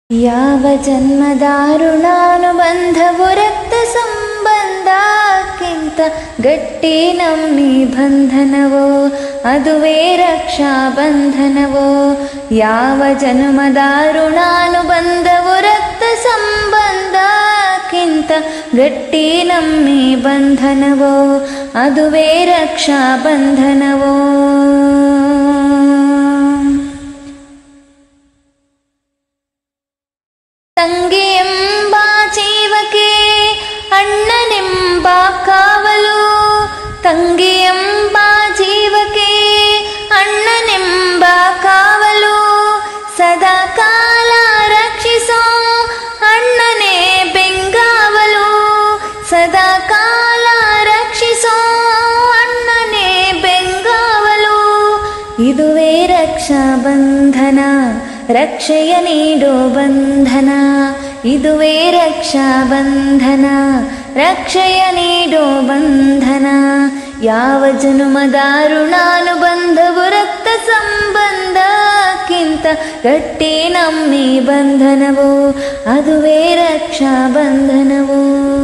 ಯಾವ ಜನ್ಮದಾರುಣಾನುಬಂಧವು ರಕ್ತ ಸಂಬಂಧಕ್ಕಿಂತ ಗಟ್ಟಿ ನಮ್ಮಿ ಬಂಧನವೋ ಅದುವೇ ರಕ್ಷಾ ಬಂಧನವೋ ಯಾವ ಜನ್ಮದಾರುಣಾನುಬಂಧವು ರಕ್ತ ಸಂಬಂಧಕ್ಕಿಂತ ಗಟ್ಟಿ ನಮ್ಮಿ ಬಂಧನವೋ ಅದುವೇ ರಕ್ಷಾ ಬಂಧನವೋ ತಂಗಿಯೆಂಬ ಜೀವಕ್ಕೆ ಅಣ್ಣನೆಂಬ ಕಾವಲು ತಂಗಿಯೆಂಬ ಜೀವಕ್ಕೆ ಅಣ್ಣನೆಂಬ ಕಾವಲು ಸದಾ ಕಾಲ ರಕ್ಷಿಸೋ ಅಣ್ಣನೇ ಬೆಂಗಾವಲು ಸದಾ ಕಾಲ ರಕ್ಷಿಸೋ ಅಣ್ಣನೇ ಬೆಂಗಾವಲು ಇದುವೇ ರಕ್ಷಾ ಬಂಧನ ರಕ್ಷೆಯ ನೀಡೋ ಬಂಧನ ಇದುವೇ ರಕ್ಷಾ ಬಂಧನ ರಕ್ಷೆಯ ನೀಡೋ ಬಂಧನ ಯಾವ ಜನುಮದಾರುಣಾನುಬಂಧವು ರಕ್ತ ಸಂಬಂಧಕ್ಕಿಂತ ಗಟ್ಟಿ ನಮ್ಮಿ ಬಂಧನವೋ ಅದುವೇ ರಕ್ಷಾ ಬಂಧನವೋ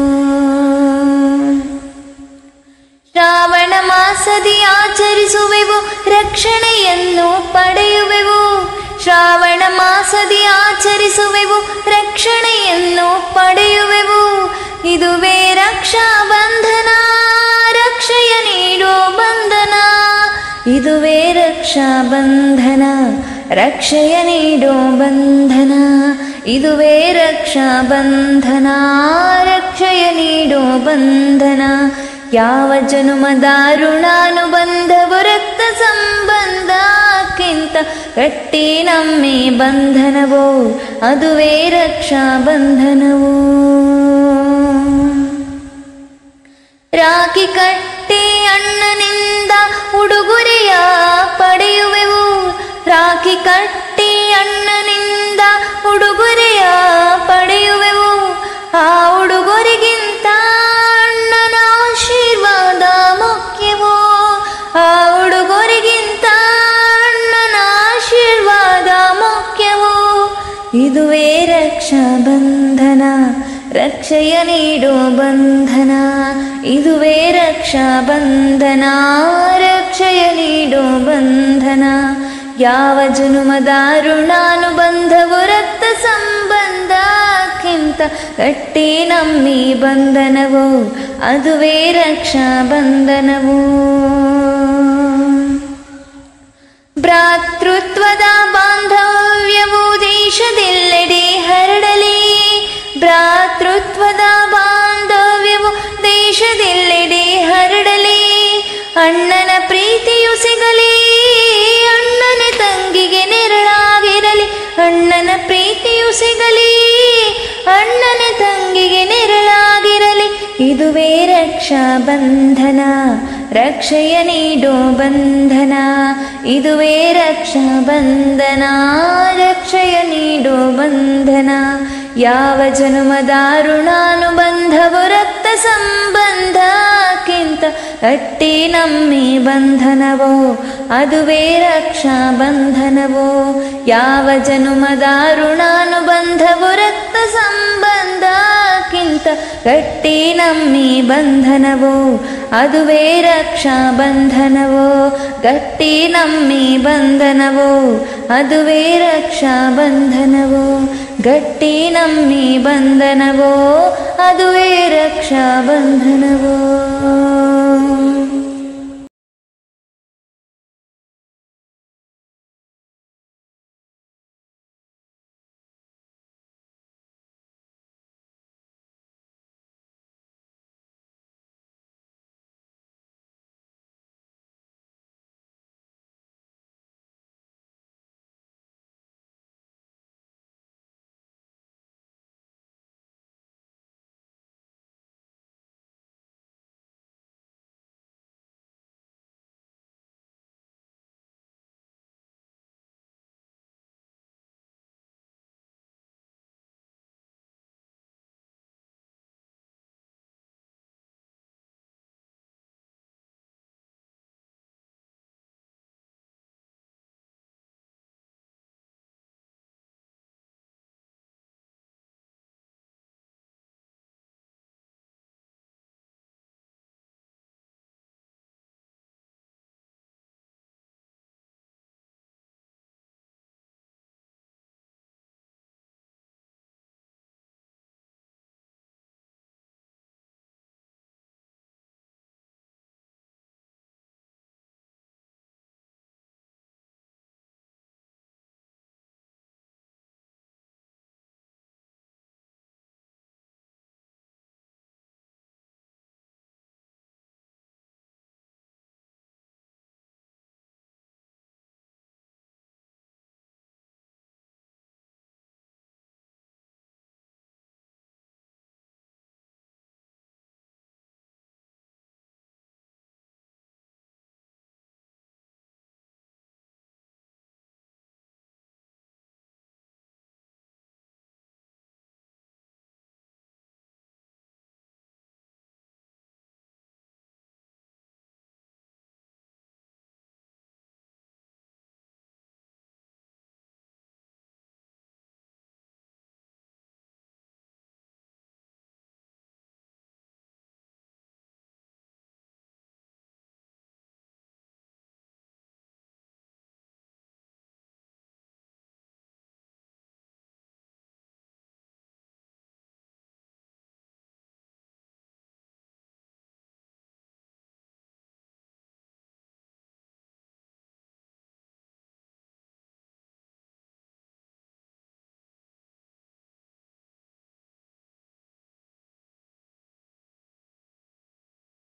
ಶ್ರಾವಣ ಮಾಸದಿ ಆಚರಿಸುವೆವು ರಕ್ಷಣೆಯನ್ನು ಪಡೆಯುವೆವು ಶ್ರಾವಣ ಮಾಸದಿ ಆಚರಿಸುವೆವು ರಕ್ಷಣೆಯನ್ನು ಪಡೆಯುವೆವು ಇದುವೇ ರಕ್ಷಾ ಬಂಧನ ರಕ್ಷೆಯ ನೀಡೋ ಬಂಧನ ಇದುವೇ ರಕ್ಷಾ ಬಂಧನ ರಕ್ಷೆಯ ನೀಡೋ ಬಂಧನ ಇದುವೇ ರಕ್ಷಾ ಬಂಧನ ರಕ್ಷೆಯ ನೀಡೋ ಬಂಧನ ಯಾವ ಜನುಮದಾರುಣಾನುಬಂಧವು ರಕ್ತ ಸಂಬಂಧಕ್ಕಿಂತ ಗಟ್ಟಿ ನಮ್ಮಿ ಬಂಧನವೋ ಅದುವೇ ರಕ್ಷಾ ಬಂಧನವೋ ರಾಖಿ ಕಟ್ಟಿ ಅಣ್ಣನಿಂದ ಉಡುಗೊರೆಯ ಪಡೆಯುವೆವು ರಾಖಿ ಕಟ್ಟಿ ಅಣ್ಣನಿಂದ ಉಡುಗೊರೆಯ ಪಡೆಯುವೆವು ಆ ಉಡುಗೊರೆಗಿಂತ ಅಣ್ಣನ ಆಶೀರ್ವಾದ ಮುಖ್ಯವೋ ಆ ಉಡುಗೊರೆಗಿಂತ ಅಣ್ಣನ ಆಶೀರ್ವಾದ ಮುಖ್ಯವೋ ಇದುವೇ ರಕ್ಷಾ ಬಂಧನ ರಕ್ಷೆಯ ನೀಡೋ ಬಂಧನ ಇದುವೇ ರಕ್ಷಾ ಬಂಧನ ರಕ್ಷೆಯ ನೀಡೋ ಬಂಧನ ಯಾವ ಜನುಮದಾರುಣಾನುಬಂಧವು ರಕ್ತ ಸಂಬಂಧಕ್ಕಿಂತ ಗಟ್ಟಿ ನಮ್ಮಿ ಬಂಧನವೋ ಅದುವೇ ರಕ್ಷಾ ಬಂಧನವೋ ಭ್ರಾತೃತ್ವದ ಬಾಂಧವ್ಯವು ದೇಶದೆಲ್ಲೆಡೆ ಹರಡಲಿ ಭ್ರಾತೃತ್ವದ ಬಾಂಧವ್ಯವು ದೇಶದೆಲ್ಲೆಡೆ ಹರಡಲಿ ಅಣ್ಣನ ಪ್ರೀತಿಯು ಸಿಗಲಿ ಅಣ್ಣನ ತಂಗಿಗೆ ನೆರಳಾಗಿರಲಿ ಅಣ್ಣನ ಪ್ರೀತಿಯು ಸಿಗಲಿ ಅಣ್ಣನ ತಂಗಿಗೆ ನೆರಳಾಗಿರಲಿ ಇದುವೇ ರಕ್ಷಾ ಬಂಧನ ರಕ್ಷೆಯ ನೀಡೋ ಬಂಧನ ಇದುವೇ ರಕ್ಷಾ ಬಂಧನ ರಕ್ಷೆಯ ನೀಡೋ ಬಂಧನ ಯಾವ ಜನುಮದಾರುಣಾನುಬಂಧವು ರಕ್ತ ಸಂಬಂಧಕ್ಕಿಂತ ಗಟ್ಟಿ ನಮ್ಮಿ ಬಂಧನವೋ ಅದುವೇ ರಕ್ಷಾ ಬಂಧನವೋ ಯಾವ ಜನುಮದಾರುಣಾನುಬಂಧವು ರಕ್ತ ಸಂಬಂಧಕ್ಕಿಂತ ಗಟ್ಟಿ ನಮ್ಮಿ ಬಂಧನವೋ ಅದುವೇ ರಕ್ಷಾ ಬಂಧನವೋ ಗಟ್ಟಿ ನಮ್ಮಿ ಬಂಧನವೋ ಅದುವೇ ರಕ್ಷಾ ಬಂಧನವೋ ಗಟ್ಟಿ ನಮ್ಮಿ ಬಂಧನವೋ ಅದುವೇ ರಕ್ಷಾ ಬಂಧನವೋ